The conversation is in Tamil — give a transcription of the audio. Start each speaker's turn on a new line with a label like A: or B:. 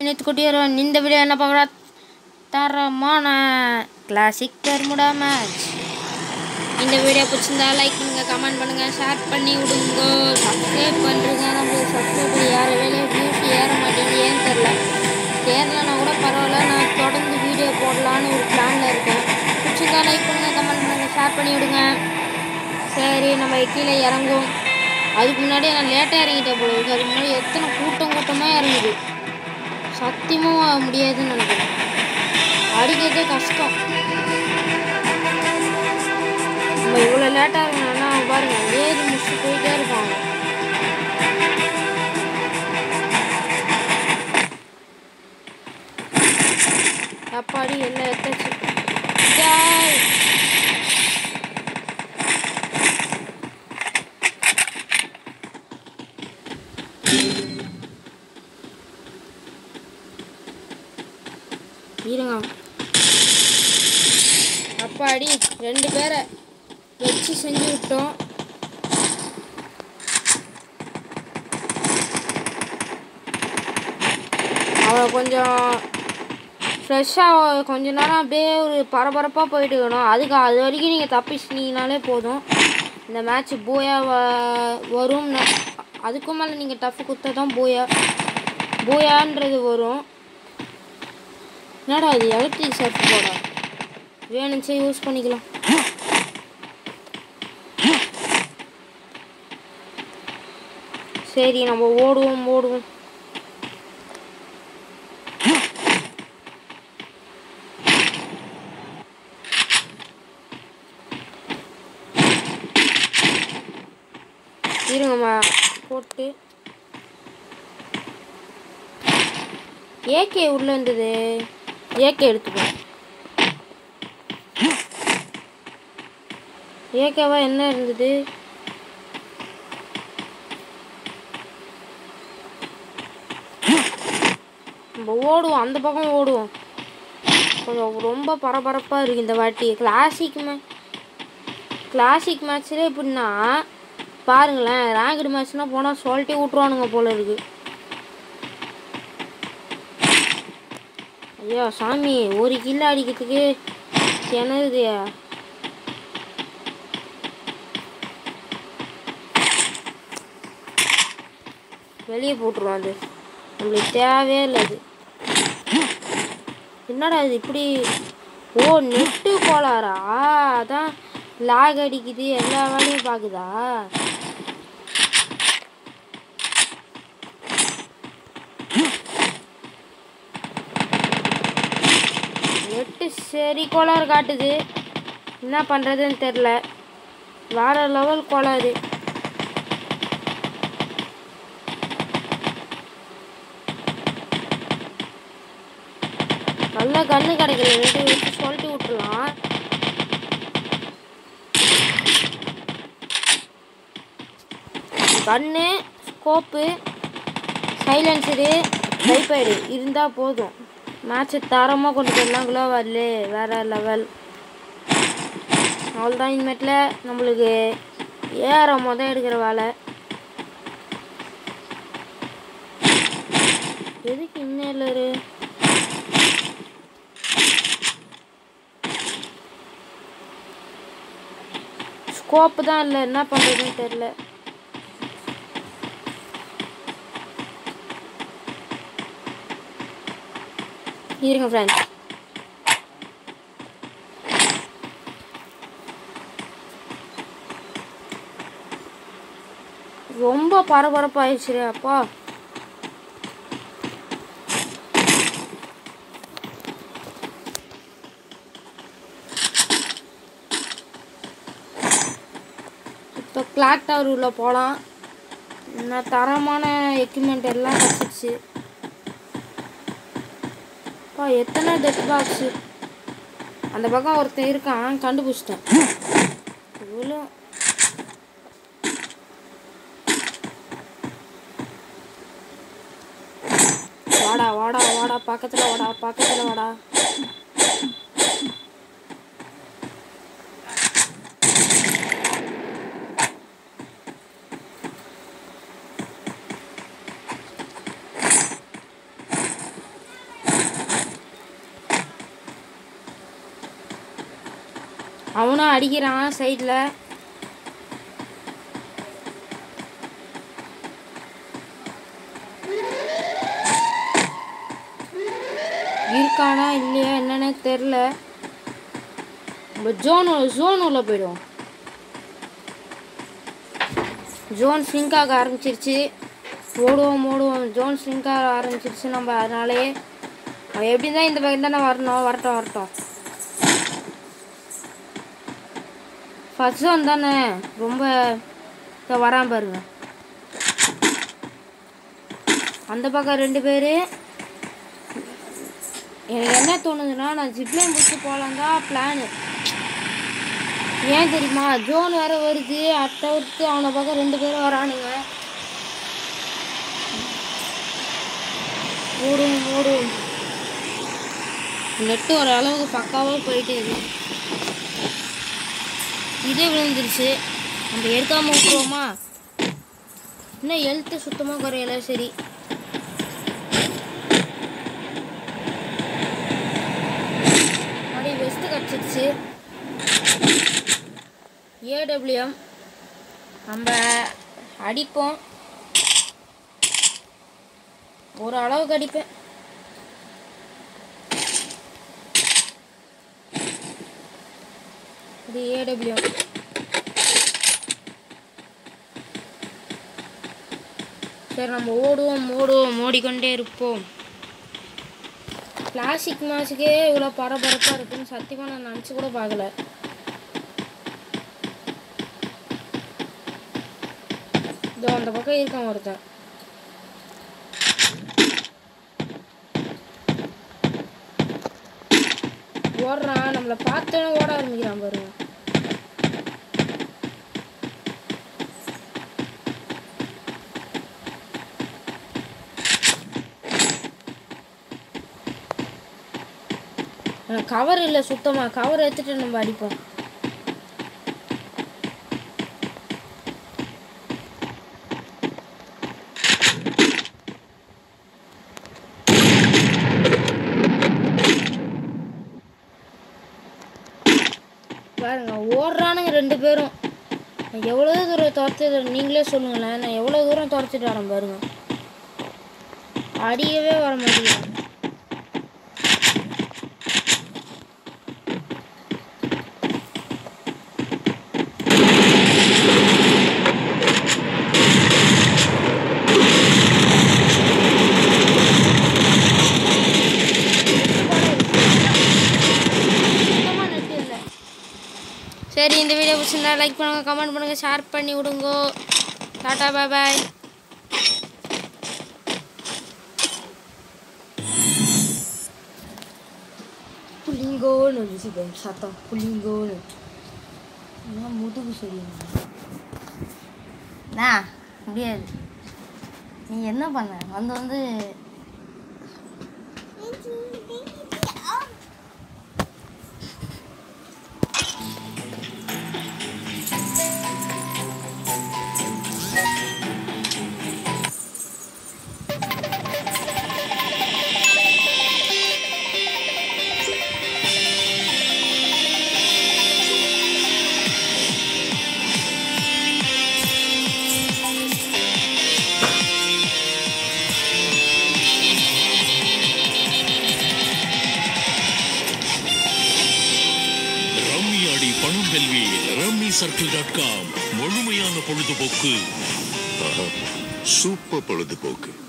A: நேற்று கொட்டிடுறோம் இந்த வீடியோ என்ன பார்க்குறா தரமான கிளாசிக் பெர்முடா மேட்ச் இந்த வீடியோ பிடிச்சிருந்தா லைக் பண்ணுங்க கமெண்ட் பண்ணுங்க ஷேர் பண்ணி விடுங்க சப்ஸ்கிரைப் பண்ணுறங்க நம்மளுக்கு சப்ஸ்கிரைப் யார வேலையும் வியூஸ் ஏற மாட்டேங்குது ஏன்னு தெரில ஏறலனா கூட பரவாயில்ல நான் தொடர்ந்து வீடியோ போடலான்னு ஒரு பிளானில் இருக்கேன் பிடிச்சிருந்தா லைக் பண்ணுங்க கமெண்ட் பண்ணுங்க ஷேர் பண்ணி விடுங்க சரி நம்ம கீழே இறங்குவோம் அதுக்கு முன்னாடி நான் லேட்டாக இறங்கிட்டேன் போல இருக்கு அதுக்கு முன்னாடி எத்தனை கூட்டம் கூட்டமாக இறங்குது சத்தியமாக முடியாதுன்னு நினைக்கிறேன் அடிக்கிறதே கஷ்டம் நம்ம இவ்வளோ லேட்டாக இருக்கணும்னா பாருங்க ஏறி முடிச்சுட்டு போயிட்டே இருப்பாங்க அப்பாடி எல்லாம் எத்தாச்சு ஜாய் இருங்க அப்பாடி ரெண்டு பேரை வச்சு செஞ்சு விட்டோம் அவளை கொஞ்சம் ஃப்ரெஷ்ஷாக கொஞ்ச நேரம் அப்படியே ஒரு பரபரப்பாக போயிட்டு இருக்கணும் அதுக்கு அது வரைக்கும் நீங்கள் தப்பிச்சிட்டிங்கனாலே போதும் இந்த மேட்ச் போயா வ- வரும் அதுக்கும் மேலே நீங்கள் டஃப் குத்த தான் போயா போயான்றது வரும் என்னடா இது எலக்ட்ரிக் சர்ஃப் போடா வேணுச்சே யூஸ் பண்ணிக்கலாம் சரி நம்ம ஓடுவோம் ஓடுவோம் இருங்கம்மா போட்டு ஏகே உள்ள இருந்தது ஏகே எடுத்துக்கோ ஏகேவா என்ன இருந்தது நம்ம ஓடுவோம் அந்த பக்கம் ஓடுவோம் கொஞ்சம் ரொம்ப பரபரப்பாக இருக்குது இந்த வாட்டி கிளாசிக் மே கிளாசிக் மேட்ச்லேயே எப்படின்னா பாருங்களேன் ரேங்கடு மேட்ச்னால் போனால் சொல்லிட்டே விட்ருவானுங்க போல இருக்கு ஐயா சாமி ஒரு கில்லு அடிக்கிறதுக்கு கிணறுதியா வெளியே போட்டுருவோம் அது நம்மளுக்கு தேவையே இல்லை அது என்னடா இது இப்படி ஓ நெட்டு கோளாரா அதான் லாக் அடிக்குது எல்லா வேலையும் பார்க்குதா நெட்டு சரி கோளாறு காட்டுது என்ன பண்ணுறதுன்னு தெரில வேற லெவல் கோளாறு நல்ல கண்ணு கிடைக்கல ரெண்டு வச்சு சொல்லிட்டு விட்டுலாம் கண்ணு ஸ்கோப்பு சைலன்சரு டைப்பைடு இருந்தால் போதும் மேட்ச்சை தரமாக கொண்டு போயிடலாம் குளோவாலே வேற லெவல் அவ்வளோதான் இனிமேட்டில் நம்மளுக்கு ஏற மொதல் எடுக்கிற வேலை எதுக்கு இன்னேலரு ஸ்கோப்பு தான் இல்லை என்ன பண்ணுறதுன்னு தெரில இருங்க ஃப்ரெண்ட்ஸ் ரொம்ப பரபரப்பாயிடுச்சு அப்பா இப்போ கிளாக் டவர் உள்ள போகலாம் என்ன தரமான எக்யூப்மெண்ட் எல்லாம் கிடச்சிச்சு அப்பா எத்தனை டெத் பாக்ஸு அந்த பக்கம் ஒருத்தன் இருக்கான் கண்டுபிடிச்சிட்டேன் இவ்வளோ வாடா வாடா வாடா பக்கத்தில் வாடா பக்கத்தில் வாடா அவனும் அடிக்கிறான் சைடில் இருக்கானா இல்லையா என்னன்னே தெரில நம்ம ஜோன் ஜோன் உள்ள போயிடுவோம் ஜோன் ஸ்விங்க் ஆக ஆரம்பிச்சிருச்சு ஓடுவோம் ஓடுவோம் ஜோன் ஸ்விங்க் ஆக ஆரம்பிச்சிருச்சு நம்ம அதனாலே அவன் எப்படி தான் இந்த பக்கம் தானே வரணும் வரட்டும் வரட்டும் ஃபர்ஸ்ட் ஜோன் தானே ரொம்ப இதோ வரான் பாருங்க அந்த பக்கம் ரெண்டு பேர் எனக்கு என்ன தோணுதுன்னா நான் ஜிப்லைன் பிடிச்சி போகலாம் தான் பிளானு ஏன் தெரியுமா ஜோன் வேற வருது அட்டை விட்டு அவனை பக்கம் ரெண்டு பேரும் வரானுங்க ஓடும் ஓடும் நெட்டு ஒரு அளவுக்கு பக்காவாக போயிட்டே இருக்கு இதே விழுந்துருச்சு நம்ம எடுக்காம விட்டுருவோமா இன்னும் ஹெல்த்து சுத்தமாக குறையல சரி அப்படியே வெஸ்ட்டு கிடச்சிருச்சு ஏடபிள்யூஎம் நம்ம அடிப்போம் ஒரு அளவுக்கு அடிப்பேன் இது ஏடபிள்யூஎம் சரி நம்ம ஓடுவோம் ஓடுவோம் ஓடிக்கொண்டே இருப்போம் கிளாசிக் மேட்ச்சுக்கே இவ்வளோ பரபரப்பாக இருக்குன்னு சத்தியமாக நான் நினச்சி கூட பார்க்கல இதோ அந்த பக்கம் இருக்கான் ஒருத்தன் ஓடுறான் நம்மளை பார்த்தோன்னே ஓட ஆரம்பிக்கிறான் பாருங்க கவர் இல்லை சுத்தமாக கவர் எடுத்துட்டு நம்ம அடிப்போம் பாருங்க ஓடுறானுங்க ரெண்டு பேரும் நான் எவ்வளோ தூரம் துரத்து நீங்களே சொல்லுங்களேன் நான் எவ்வளோ தூரம் துரத்துட்டு வரேன் பாருங்க அடிக்கவே வர மாட்டேங்கிறேன் சுத்தமா net இல்ல. சரி இந்த வீடியோ பிடிச்சிருந்தா லைக் பண்ணுங்க கமெண்ட் பண்ணுங்க ஷேர் பண்ணி விடுங்க டாடா பாய் பாய் புளிங்கோன்னு வந்துச்சு பாரு, சத்தம் புளிங்கோன்னு என்ன முதுகு சரியா முடியாது நீ என்ன பண்ண வந்து வந்து
B: ரம்மி ஆடி பணம் வெல்வி ரம்மி சர்க்கிள் டாட் காம் முழுமையான பொழுதுபோக்கு
C: சூப்பர் பொழுதுபோக்கு